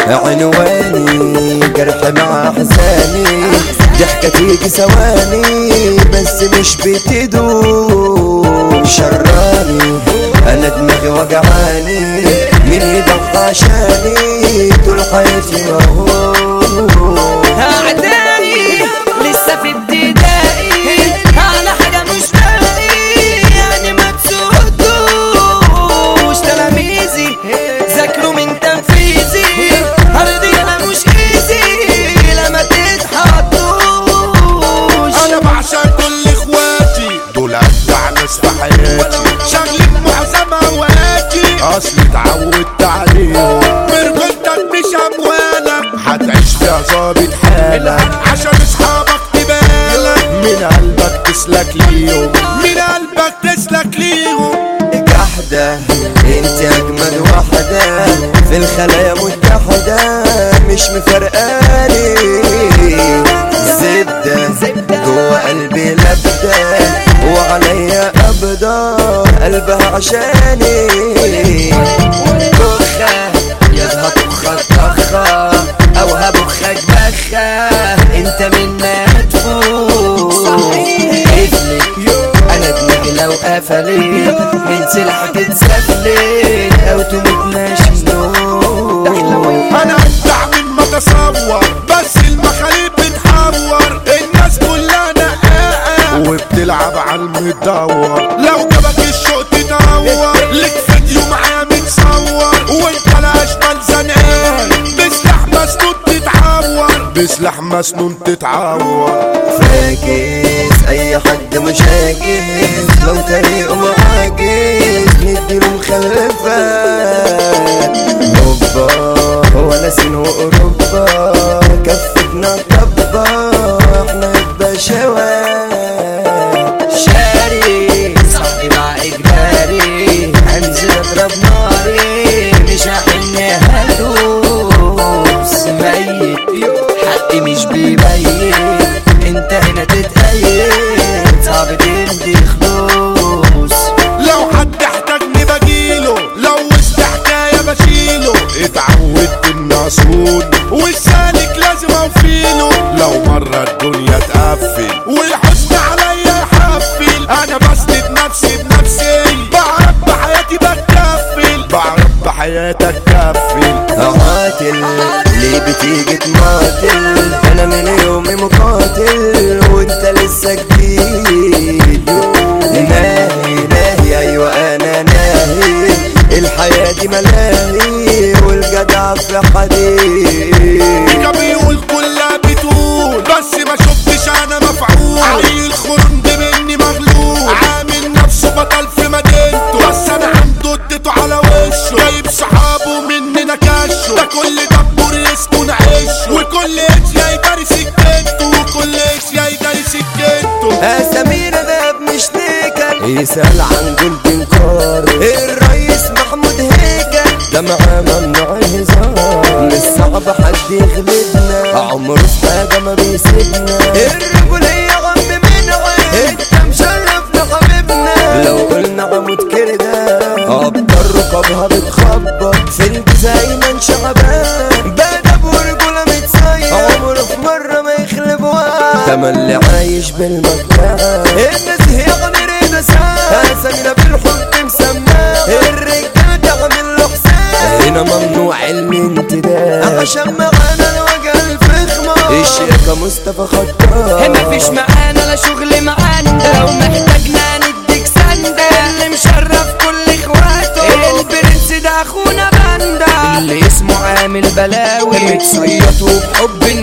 عنواني جرح مع احزاني ضحكة تيجي ثواني بس مش بتدوم شراني انا دماغي وجعاني مين يضحى عشاني طول حياتي اهو أعدائي لسه في ابتدائي على حاجة مش باقي يعني ما تسودوش تلاميذي ذاكروا من تنفيذي أرضي أنا مش إيزي لما تتحطوش انا بعشق كل اخواتي دول ابدع ناس في حياتي شغلة معظم اوقاتي اصلي اتعودت عليهم برجولتك مش اموالك هتعيش فيها ظابط حالك عشان اصحابك تبالك من قلبك تسلك ليهم من قلبك تسلك ليهم جحدة انت اجمل واحدة في الخلايا متحدة مش مفرقاني زبدة جوه قلبي لبدة وعليا قبضة قلبها عشاني بخة يا هتبخك طخة او هبخك بخة انت منا تفوق قفلت انا دماغي لو قفلت من سلحك اتسفلت او تموت ماشي نور انا ابدع من ما تصور بس المخاليب بتحور الناس كلها نقاقة وبتلعب على المدور لو جابك الشوق تدور لك فيديو معايا متصور وانت لا اشمال زنقان بسلاح مسنون تتعور بسلاح مسنون تتعور فاكس اي حد مش عاجز لو طريقه معاجز نديله مخلفات هوبا هو ناسين واوروبا كفتنا طبا احنا يبقى شوات شاري صاحبي مع اجباري هنزل اضرب ناري مش هحن هدوس ميت حقي مش بيبين انت هنا تتأيد صعب تدي خلوص لو حد احتاجني بجيله لو وسط حكاية بشيله اتعودت اني اصون والسالك لازم اوفيله لو مرة الدنيا تقفل والحزن عليا يحفل انا بسند نفسي بنفسي بعرف بحياتي بتكفل بعرف بحياتك كفل قاتل ليه بتيجي تماطل انا من يومي مقاتل وانت لسه جديد ناهي ناهي ايوه انا ناهي الحياة دي ملاهي والجدع في حديد بيكا بيقول كلها بتقول بس ما شفتش انا مفعول عيل خرند مني مغلول عامل نفسه بطل في مدينته بس انا عنده اديته على وشه جايب صحابه مننا كشه ده كل دبور يسكن عشه وكل اشياء يداري سكته وكل اشياء يداري سكته سميرة ده ابن شنيكل يسأل عن جولدن كار الرئيس محمود هيكل ده معاه ممنوع الهزار مش صعب حد يغلبنا عمره في حاجة ما بيسيبنا الرجولية غم من عين انت مشرفنا حبيبنا لو قلنا عمود كده ابطال ركابها بتخبط في الجزايمة شعبان بدب ورجولة متصير عمره في مرة ما يخلب واحد تملي عايش بالمجال الناس هي غير نساء اسامينا بالحب مسماه الرجالة تعمل له حساب هنا ممنوع الانتداب عشان معانا الوجه الفخمة الشيخة مصطفى خطاب مفيش معانا لا شغل معانا لو محتاجنا نديك سندة اللي مشرف كل اخواته البرنس ده اخونا باندا اللي اسمه عامل بلاوي متصيط وبحب